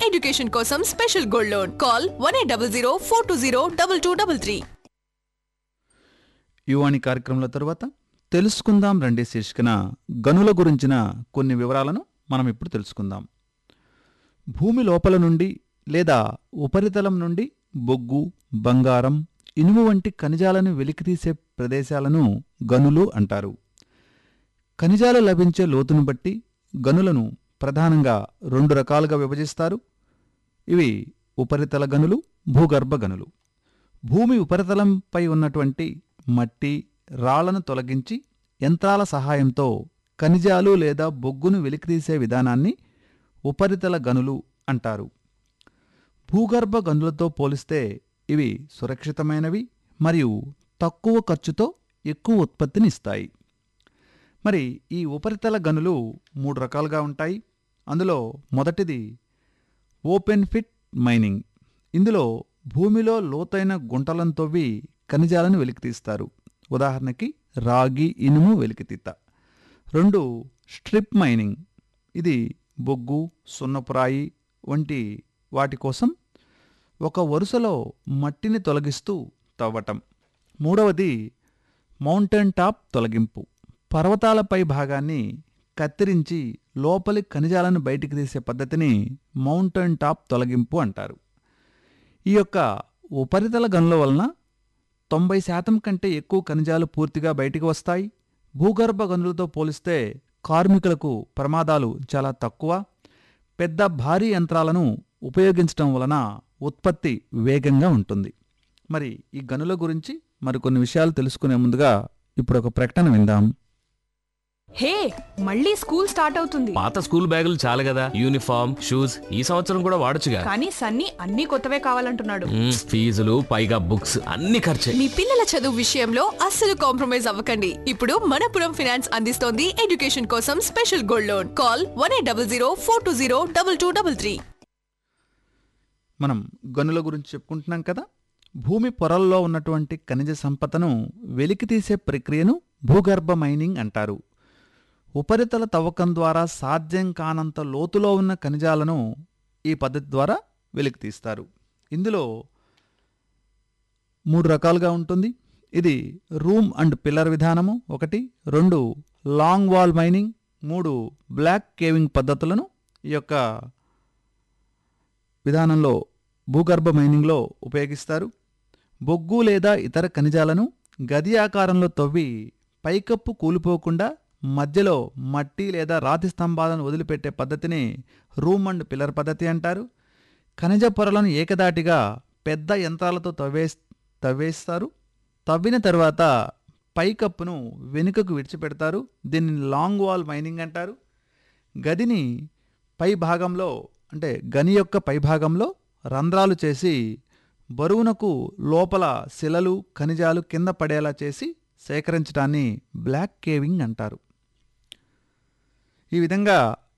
education కోసం special gold loan call one eight double zero four two zero double two double three Yuvavani కార్యక్రమంలో తరువాత తెలుసుకుందాం రండి శీర్షికన గనుల గురించిన కొన్ని వివరాలను మనం ఇప్పుడు తెలుసుకుందాం భూమి లోపల నుండి లేదా ఉపరితలం నుండి బొగ్గు బంగారం ఇనుము వంటి ఖనిజాలను వెలికితీసే ప్రదేశాలను గనులు అంటారు ఖనిజాలు లభించే లోతును బట్టి గనులను ప్రధానంగా రెండు రకాలుగా విభజిస్తారు ఇవి ఉపరితల గనులు భూగర్భ గనులు భూమి ఉపరితలంపై ఉన్నటువంటి మట్టి రాళ్లను తొలగించి యంత్రాల సహాయంతో ఖనిజాలు లేదా బొగ్గును వెలికితీసే విధానాన్ని ఉపరితల గనులు అంటారు భూగర్భ గనులతో పోలిస్తే ఇవి సురక్షితమైనవి మరియు తక్కువ ఖర్చుతో ఎక్కువ ఉత్పత్తిని ఇస్తాయి మరి ఈ ఉపరితల గనులు మూడు రకాలుగా ఉంటాయి అందులో మొదటిది ఓపెన్ ఫిట్ మైనింగ్ ఇందులో భూమిలో లోతైన గుంటలను తవ్వి ఖనిజాలను వెలికితీస్తారు ఉదాహరణకి రాగి ఇనుము వెలికితీత రెండు స్ట్రిప్ మైనింగ్ ఇది బొగ్గు సున్నపురాయి వంటి వాటి కోసం ఒక వరుసలో మట్టిని తొలగిస్తూ తవ్వటం మూడవది మౌంటైన్ టాప్ తొలగింపు పర్వతాలపై భాగాన్ని కత్తిరించి లోపలి ఖనిజాలను బయటికి తీసే పద్ధతిని మౌంటైన్ టాప్ తొలగింపు అంటారు ఈ యొక్క ఉపరితల గనుల వలన తొంభై శాతం కంటే ఎక్కువ ఖనిజాలు పూర్తిగా బయటికి వస్తాయి భూగర్భ గనులతో పోలిస్తే కార్మికులకు ప్రమాదాలు చాలా తక్కువ పెద్ద భారీ యంత్రాలను ఉపయోగించడం వలన ఉత్పత్తి వేగంగా ఉంటుంది మరి ఈ గనుల గురించి మరికొన్ని విషయాలు తెలుసుకునే ముందుగా ఇప్పుడు ఒక ప్రకటన విందాం హే మళ్ళీ స్కూల్ స్టార్ట్ అవుతుంది పాత స్కూల్ బ్యాగులు చాలు కదా యూనిఫామ్ షూస్ ఈ సంవత్సరం కూడా వాడొచ్చుగా కానీ సన్నీ అన్ని కొత్తవే కావాలంటున్నాడు మ్మ్, ఫీజులు పైగా బుక్స్ అన్ని ఖర్చే మీ పిల్లల చదువు విషయంలో అస్సలు కాంప్రమైజ్ అవ్వకండి ఇప్పుడు మనపురం ఫినాన్స్ అందిస్తోంది ఎడ్యుకేషన్ కోసం special gold loan call one eight double zero four two zero double two double three మనం గనుల గురించి చెప్పుకుంటున్నాం కదా భూమి పొరల్లో ఉన్నటువంటి ఖనిజ సంపదను వెలికితీసే ప్రక్రియను భూగర్భ మైనింగ్ అంటారు ఉపరితల తవ్వకం ద్వారా సాధ్యం కానంత లోతులో ఉన్న ఖనిజాలను ఈ పద్ధతి ద్వారా వెలికితీస్తారు ఇందులో మూడు రకాలుగా ఉంటుంది ఇది రూమ్ అండ్ పిల్లర్ విధానము ఒకటి రెండు లాంగ్ వాల్ మైనింగ్ మూడు బ్లాక్ కేవింగ్ పద్ధతులను ఈ యొక్క విధానంలో భూగర్భ మైనింగ్లో ఉపయోగిస్తారు బొగ్గు లేదా ఇతర ఖనిజాలను గది ఆకారంలో తవ్వి పైకప్పు కూలిపోకుండా మధ్యలో మట్టి లేదా రాతి స్తంభాలను వదిలిపెట్టే పద్ధతిని రూమ్ అండ్ పిల్లర్ పద్ధతి అంటారు ఖనిజ పొరలను ఏకదాటిగా పెద్ద యంత్రాలతో తవ్వే తవ్వేస్తారు తవ్విన తర్వాత పైకప్పును వెనుకకు విడిచిపెడతారు దీనిని లాంగ్ వాల్ మైనింగ్ అంటారు గదిని పై భాగంలో అంటే గని యొక్క పై భాగంలో రంధ్రాలు చేసి బరువునకు లోపల శిలలు ఖనిజాలు కింద పడేలా చేసి సేకరించడాన్ని బ్లాక్ కేవింగ్ అంటారు ఈ విధంగా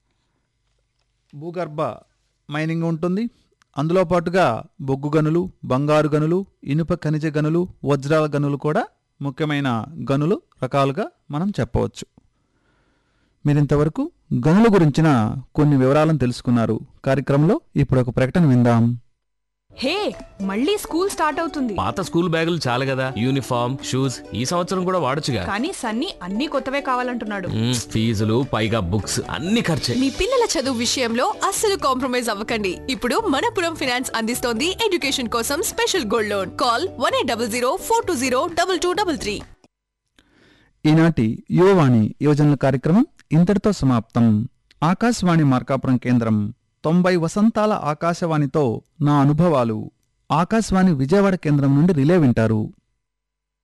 భూగర్భ మైనింగ్ ఉంటుంది అందులో పాటుగా బొగ్గు గనులు బంగారు గనులు ఇనుప ఖనిజ గనులు వజ్రాల గనులు కూడా ముఖ్యమైన గనులు రకాలుగా మనం చెప్పవచ్చు మీరింతవరకు గనుల గురించిన కొన్ని వివరాలను తెలుసుకున్నారు కార్యక్రమంలో ఇప్పుడు ఒక ప్రకటన విందాం హే మళ్ళీ స్కూల్ స్టార్ట్ అవుతుంది పాత స్కూల్ బ్యాగులు చాలు కదా యూనిఫామ్ షూస్ ఈ సంవత్సరం కూడా వాడొచ్చుగా కానీ సన్నీ అన్ని కొత్తవే కావాలంటున్నాడు మ్మ్, ఫీజులు పైగా బుక్స్ అన్ని ఖర్చే మీ పిల్లల చదువు విషయంలో అస్సలు కాంప్రమైజ్ అవ్వకండి ఇప్పుడు మనపురం ఫినాన్స్ అందిస్తోంది ఎడ్యుకేషన్ కోసం special gold loan call one eight double zero four two zero double two double three ఈనాటి యువవాణి యువజనుల కార్యక్రమం ఇంతటితో సమాప్తం ఆకాశవాణి మార్కాపురం కేంద్రం తొంభై వసంతాల ఆకాశవాణితో నా అనుభవాలు ఆకాశవాణి విజయవాడ కేంద్రం నుండి రిలే వింటారు